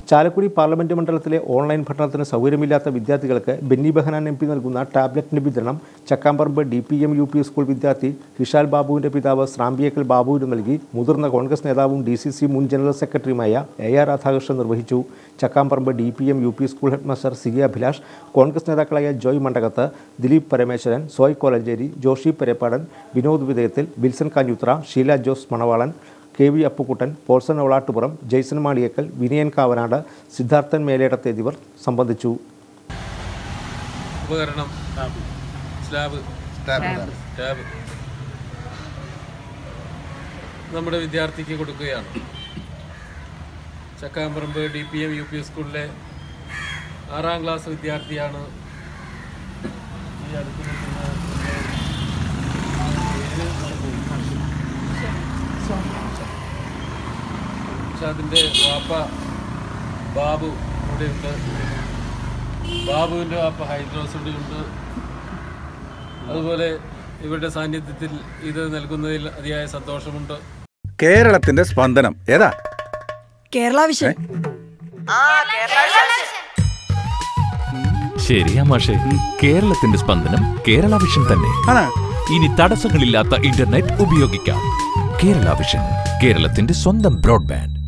Chalakudy parliament മണ്ഡലത്തിലെ online പഠനത്തിന് സൗകര്യമില്ലാത്ത വിദ്യാർത്ഥികൾക്ക് ബെന്നി ബെഹനാൻ എം പി നൽകുന്ന ടാബ്ലറ്റിന്റെ വിതരണം Chakkamparambu D P M U P school വിദ്യാർത്ഥി ഹിഷാൽ ബാബുവിന്റെ പിതാവ് സ്രാമ്പിയേക്കൽ ബാബുവിന് നൽകി മുതിർന്ന കോൺഗ്രസ് നേതാവും ഡി സി സി മുൻ ജനറൽ സെക്രട്ടറിയുമായ എ ആർ രാധാകൃഷ്ണൻ നിർവഹിച്ചു Chakkamparambu D P M U P school headmaster C A Abhilash Congress നേതാക്കളായ ജോയ് മണ്ടകത്ത് ദിലീപ് പരമേശ്വരൻ സോയ് കോലഞ്ചേരി ജോഷി പെരപ്പാടൻ വിനോദ് വിധേയത്തിൽ വിൽസൺ കാഞ്ഞുത്ര ഷീല ജോസ് മണവാളൻ കെ വി അപ്പുക്കുട്ടൻ പോൾസൺ ഒളാട്ടുപുറം ജെയ്സൺ മാളിയേക്കൽ വിനയൻ കാവനാട് സിദ്ധാർത്ഥൻ മേലേടത്ത് എന്നിവർ സംബന്ധിച്ചു ഉപകരണം സ്ലാബ് ടാബ് നമ്മുടെ വിദ്യാർത്ഥിക്ക് കൊടുക്കുകയാണ് Chakkamparambu D P M U P സ്കൂളിലെ ആറാം ക്ലാസ് വിദ്യാർത്ഥിയാണ് ഈ അടുത്ത് നിൽക്കുന്ന പേര് മറന്നുപോയി. പക്ഷെ അതിൻ്റെ വാപ്പ ബാബു ഇവിടെയുണ്ട് ബാബുവിൻ്റെ വാപ്പ ഹൈദ്രോസുണ്ട് അതുപോലെ ഇവരുടെ സാന്നിധ്യത്തിൽ ഇത് നൽകുന്നതിൽ അതിയായ സന്തോഷമുണ്ട് കേരളത്തിന്റെ സ്പന്ദനം ഏതാ കേരള വിഷൻ ശരിയാ മാഷേ കേരളത്തിന്റെ സ്പന്ദനം കേരള വിഷൻ തന്നെ ആണ് ഇനി തടസ്സങ്ങളില്ലാത്ത ഇന്റർനെറ്റ് ഉപയോഗിക്കാം കേരള വിഷൻ കേരളത്തിന്റെ സ്വന്തം ബ്രോഡ്ബാൻഡ്